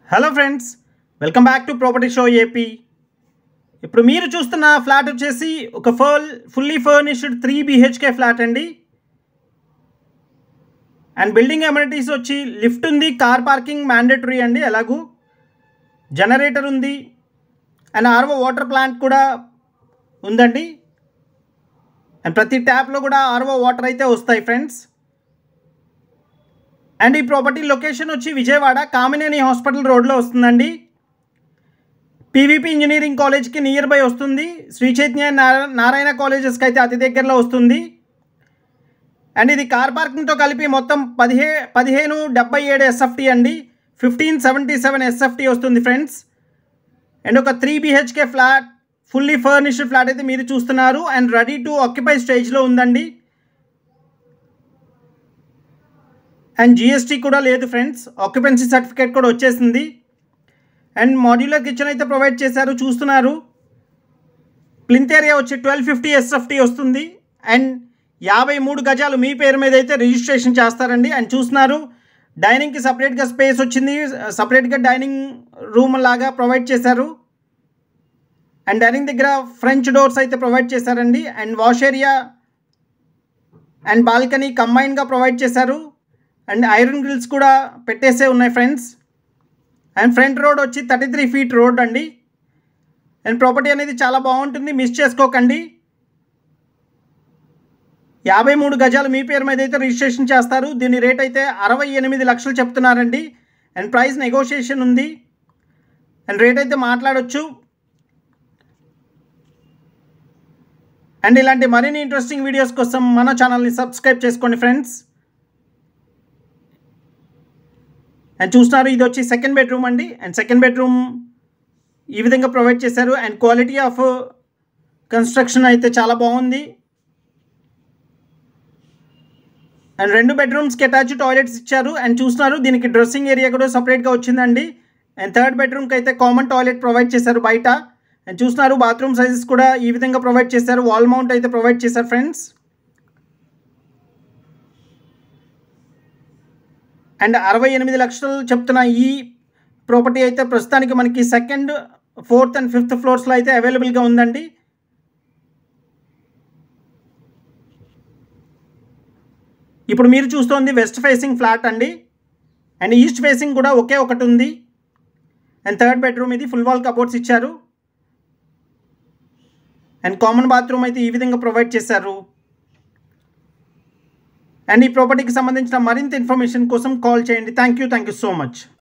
hello friends welcome back to property show AP ఇప్పుడు మీరు చూస్తున్న ఫ్లాట్ వచ్చేసి ఒక full fully furnished three BHK flat అండి అండ్ బిల్డింగ్ ఎమ్యూనిటీస్ వచ్చి లిఫ్ట్ ఉంది కార్ పార్కింగ్ మ్యాండేటరీ అండి ఎలాగూ జనరేటర్ ఉంది అండ్ ఆర్వో వాటర్ ప్లాంట్ కూడా ఉందండి అండ్ ప్రతి ట్యాప్లో కూడా ఆర్వో వాటర్ అయితే వస్తాయి ఫ్రెండ్స్ అండ్ ఈ ప్రాపర్టీ లొకేషన్ వచ్చి విజయవాడ కామినేని హాస్పిటల్ రోడ్లో వస్తుందండి పీవీపీ ఇంజనీరింగ్ కాలేజ్కి నియర్ బై వస్తుంది శ్రీ చైతన్య నారా- నారాయణ కాలేజెస్కి అయితే అతి దగ్గరలో వస్తుంది అండ్ ఇది కార్ పార్కింగ్తో కలిపి మొత్తం పదిహే పదిహేను డెబ్బై ఏడు ఎస్ఎఫ్టీ అండి ఫిఫ్టీన్ సెవెంటీ సెవెన్ ఎస్ఎఫ్టీ వస్తుంది ఫ్రెండ్స్ అండ్ ఒక three BHK flat fully furnished flat అయితే మీరు చూస్తున్నారు అండ్ రెడీ టు ఆక్యుపై స్టేజ్లో ఉందండి అండ్ జిఎస్టీ కూడా లేదు ఫ్రెండ్స్ ఆక్యుపెన్సీ సర్టిఫికేట్ కూడా వచ్చేసింది అండ్ మాడ్యులర్ కిచెన్ అయితే ప్రొవైడ్ చేశారు చూస్తున్నారు ప్లింత్ ఏరియా వచ్చి ట్వెల్వ్ ఫిఫ్టీ ఎస్ఎఫ్టీ వస్తుంది అండ్ యాభై మూడు గజాలు మీ పేరు మీద అయితే రిజిస్ట్రేషన్ చేస్తారండి అండ్ చూస్తున్నారు డైనింగ్కి సపరేట్గా స్పేస్ వచ్చింది సపరేట్గా డైనింగ్ రూమ్ లాగా ప్రొవైడ్ చేశారు అండ్ డైనింగ్ దగ్గర ఫ్రెంచ్ డోర్స్ అయితే ప్రొవైడ్ చేశారండి and wash area and balcony కంబైన్గా ప్రొవైడ్ చేశారు అండ్ ఐరన్ గ్రిల్స్ కూడా పెట్టేసే ఉన్నాయి ఫ్రెండ్స్ అండ్ ఫ్రంట్ రోడ్ వచ్చి థర్టీ త్రీ ఫీట్ రోడ్ అండి అండ్ ప్రాపర్టీ అనేది చాలా బాగుంటుంది మిస్ చేసుకోకండి యాభై మూడు గజాలు మీ పేరు మీద అయితే రిజిస్ట్రేషన్ చేస్తారు దీని రేట్ అయితే అరవై ఎనిమిది లక్షలు చెప్తున్నారండి అండ్ ప్రైస్ నెగోషియేషన్ ఉంది అండ్ రేట్ అయితే మాట్లాడొచ్చు అండ్ ఇలాంటి మరిన్ని ఇంట్రెస్టింగ్ వీడియోస్ కోసం మన ఛానల్ని సబ్స్క్రైబ్ చేసుకోండి ఫ్రెండ్స్ అండ్ చూస్తున్నారు ఇది వచ్చి సెకండ్ బెడ్రూమ్ అండి అండ్ సెకండ్ బెడ్రూమ్ ఈ విధంగా ప్రొవైడ్ చేశారు అండ్ క్వాలిటీ ఆఫ్ కన్స్ట్రక్షన్ అయితే చాలా బాగుంది అండ్ రెండు బెడ్రూమ్స్కి అటాచ్ టాయిలెట్స్ ఇచ్చారు అండ్ చూస్తున్నారు దీనికి డ్రెస్సింగ్ ఏరియా కూడా సపరేట్గా వచ్చిందండి అండ్ థర్డ్ బెడ్రూమ్కి అయితే కామన్ టాయిలెట్ ప్రొవైడ్ చేశారు బయట అండ్ చూస్తున్నారు బాత్రూమ్ సైజెస్ కూడా ఈ విధంగా ప్రొవైడ్ చేశారు వాల్ మౌంట్ అయితే ప్రొవైడ్ చేశారు ఫ్రెండ్స్ అండ్ అరవై ఎనిమిది లక్షలు చెప్తున్న ఈ ప్రాపర్టీ అయితే ప్రస్తుతానికి మనకి సెకండ్ ఫోర్త్ అండ్ ఫిఫ్త్ ఫ్లోర్స్లో అయితే అవైలబుల్గా ఉందండి ఇప్పుడు మీరు చూస్తోంది వెస్ట్ ఫేసింగ్ ఫ్లాట్ అండి అండ్ ఈస్ట్ ఫేసింగ్ కూడా ఒకే ఒకటి ఉంది అండ్ థర్డ్ బెడ్రూమ్ ఇది ఫుల్ వాల్ కబోర్డ్స్ ఇచ్చారు అండ్ కామన్ బాత్రూమ్ అయితే ఈ విధంగా ప్రొవైడ్ చేశారు అండ్ ఈ ప్రాపర్టీకి సంబంధించిన మరింత ఇన్ఫర్మేషన్ కోసం కాల్ చేయండి thank you thank you so much